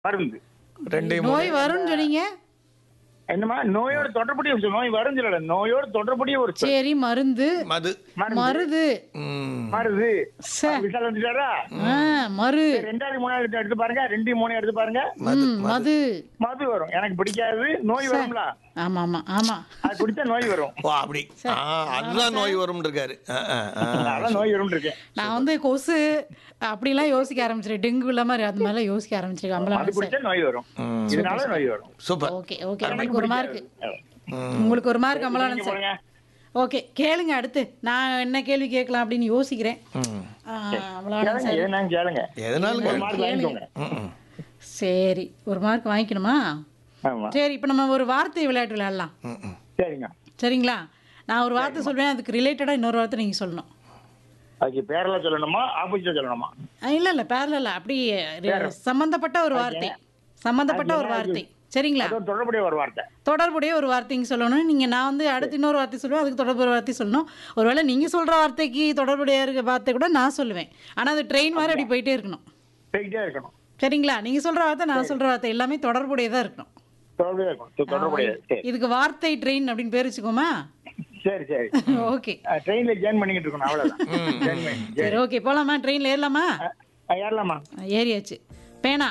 மருந்து ரெண்டையும் நோய் வரும்னு சொன்னீங்க என்னமா நோயோட தொடர்புடைய ஒரு சொல். நோய் வரும்னு சொல்லல நோயோட தொடர்புடைய ஒரு சொல். சரி மருந்து மது மருது ம். மருது சே. விஷால் வந்துட்டாரா ஆ, மறு சரி, ரெண்டாவது மூணாவது எடுத்து பாருங்க ரெண்டு மூணு எடுத்து பாருங்க ம், மது மது வரும் எனக்கு பிடிக்காது நோய் வரும்ல ஆமா ஆமா ஆமா அது குடிச்சா நோய் வரும் ஓ அப்படி ஆ அதுதான் நோய் வரும்னு இருக்காரு ஆ, ஆ, ஆ. அதான் நோய் வரும் இருக்கேன் நான் வந்து கொசு அப்படிலாம் யோசிக்க ஆரம்பிச்சிருக்கேன் டெங்கு இல்ல மாதிரி அது மாதிரிலாம் யோசிக்க ஆரம்பிச்சிருக்கேன் அது அம்பலம் சார் குடிச்சா நோய் வரும் இதனால நோய் வரும் சூப்பர் ஓகே ஓகே உங்களுக்கு ஒரு மார்க் ம். உங்களுக்கு ஒரு மார்க் அம்பலானன் நீங்க சார் போடுங்க. ஓகே கேளுங்க அடுத்து நான் என்ன கேள்வி கேட்கலாம் அப்படின்னு யோசிக்கிறேன் ம். ஆ, அம்பலானன் கேளுங்க சார் எதுனாலும் கேளுங்க எதனாலும் ஒரு கேளு. மார்க் வாங்கிக்கோங்க ம், ம். சரி ஒரு மார்க் வாங்கிக்கணுமா ஆமா சரி இப்போ நம்ம ஒரு வார்த்தை விளையாட்டு விளையாடலாம் ம், ம். சரிங்க சரிங்களா நான் ஒரு வார்த்தை சொல்வேன் அதுக்கு ரிலேட்டடாக இன்னொரு வார்த்தை நீங்கள் சொல்லணும் அதுக்கு பேரெல்லாம் சொல்லணுமா ஆப்போசிட்டா சொல்லணுமா இல்லை இல்லை பேரல இல்லை அப்படி ரி- சம்பந்தப்பட்ட ஒரு வார்த்தை சம்பந்தப்பட்ட ஒரு வார்த்தை சரிங்களா அது ஒரு தொடர்புடைய ஒரு வார்த்தை தொடர்புடைய ஒரு வார்த்தைங்க சொல்லணும் நீங்கள் நான் வந்து அடுத்து இன்னொரு வார்த்தை சொல்லுவேன் அதுக்கு தொடர்புடைய வார்த்தை சொல்லணும் ஒருவேளை நீங்கள் சொல்கிற வார்த்தைக்கு தொடர்புடைய இருக்க வார்த்தை கூட நான் சொல்லுவேன் ஆனால் அது ட்ரெயின் மாதிரி அப்படி போயிட்டே இருக்கணும் போய்கிட்டே இருக்கணும் சரிங்களா நீங்கள் சொல்கிற வார்த்தை நான் சொல்கிற வார்த்தை எல்லாமே தொடர்புடையதாக இருக்கணும் தொடர்புடைய இருக்கணும் தொ- தொடர்புடைய சரி இதுக்கு வார்த்தை ட்ரெயின் அப்படின்னு பேர் வச்சுக்கோமா சரி சரி ஓகே ட்ரெயின்ல ஜாயின் பண்ணிக்கிட்டு இருக்கணும் அவ்வளவுதான் ஜாயின் பண்ணி சரி ஓகே போகலாமா ட்ரெயினில் ஏறலாமா அஹ் ஏறலாமா ஏறியாச்சு பேனா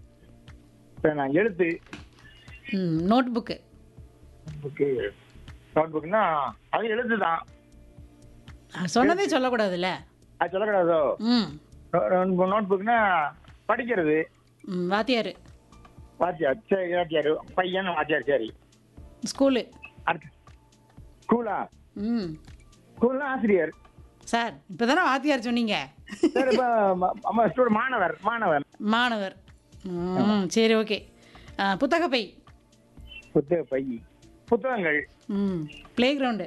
இப்ப நான் எழுத்து ம் நோட் புக்கு புக்கு நோட் புக்னா அது எழுத்து தான் சொன்னதே சொல்லக்கூடாதுல்ல அது சொல்லக்கூடாதோ ம் நோட் புக்னா படிக்கிறது ம், வாத்தியார் வாத்தியார் சரி வாத்தியார் பையன் வாத்தியார் சரி ஸ்கூலு அடுத்து ஸ்கூலா ம் ஸ்கூல்னா ஆசிரியர் சார் இப்போ தானே வாத்தியார் சொன்னீங்க சரி இப்போ ஸ்டூடெண்ட் மாணவர் மாணவர் மாணவர் ம் சரி ஓகே புத்தகப்பை புத்தக பை புத்தகங்கள் ம் ப்ளே கிரவுண்டு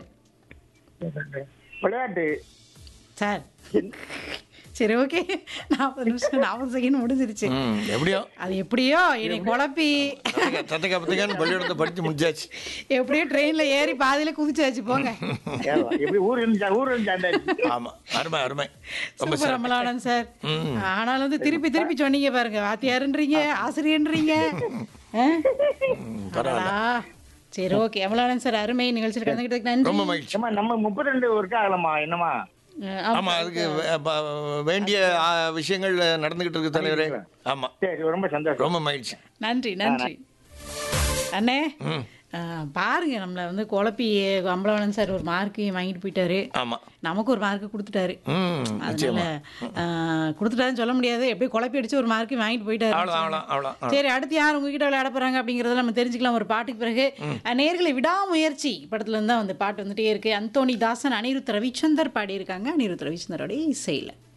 விளையாட்டு சார் சரி ஓகே நாற்பது நிமிஷம் நாற்பது செகண்ட் முடிஞ்சிருச்சு ம், எப்படியோ அது எப்படியோ என்னை குழப்பி தத்தக்கா தத்தக்கா பத்தக்கான்னு பள்ளிக்கூடத்தை படித்து முடிச்சாச்சு எப்படியோ ட்ரெயினில் ஏறி பாதியில குதிச்சாச்சு போங்க ஏவா, எப்படி ஊர் இருந்தா ஊர் இருந்தா ஆமா அருமை அருமை ரொம்ப சூப்பர் அமலானன் சார் ம். ஆனாலும் வந்து திருப்பி திருப்பி சொன்னீங்க பாருங்க வாத்தியாருன்றீங்க ஆசிரியன்றீங்க ஆ? அடடா. சரி ஓகே அமலானன் சார் அருமை நிகழ்ச்சியில் கலந்துக்கிட்டதுக்கு நன்றி ரொம்ப மகிழ்ச்சி ஏமா நம்ம முப்பத்தி ரெண்டு ஒர்க்கு ஆகலாமா என்னமா அஹ் ஆமா. ஆமா அதுக்கு வே- ப- வேண்டிய ஆ, விஷயங்கள் நடந்துகிட்டு இருக்கு தலைவரே ஆமா சரி ரொம்ப சந்தோஷம் ரொம்ப மகிழ்ச்சி நன்றி நன்றி அண்ணே ம் ஆ, பாருங்க நம்மளை வந்து குழப்பி அம்பலவாணன் சார் ஒரு மார்க்கையும் வாங்கிட்டு போயிட்டாரு ஆமா நமக்கு ஒரு மார்க்கு கொடுத்துட்டாரு ம் அதனால நிச்சயமா ஆ, கொடுத்துட்டாருன்னு சொல்ல முடியாது எப்படியும் குழப்பி அடிச்சு ஒரு மார்க்கையும் வாங்கிட்டு போயிட்டாரு அவ்வளோதான் அவ்வளோ அவ்வளோ சரி அடுத்து யார் உங்ககிட்ட விளையாட போறாங்க அப்படிங்கறத நம்ம தெரிஞ்சுக்கலாம் ஒரு பாட்டுக்கு பிறகு நேர்களை விடாமுயற்சி படத்துல இருந்து தான் வந்து பாட்டு வந்துட்டே இருக்கு அந்தோனி தாசன் அனிருத் ரவிச்சந்தர் பாடியிருக்காங்க அனிருத் ரவிச்சந்தரோட இசையில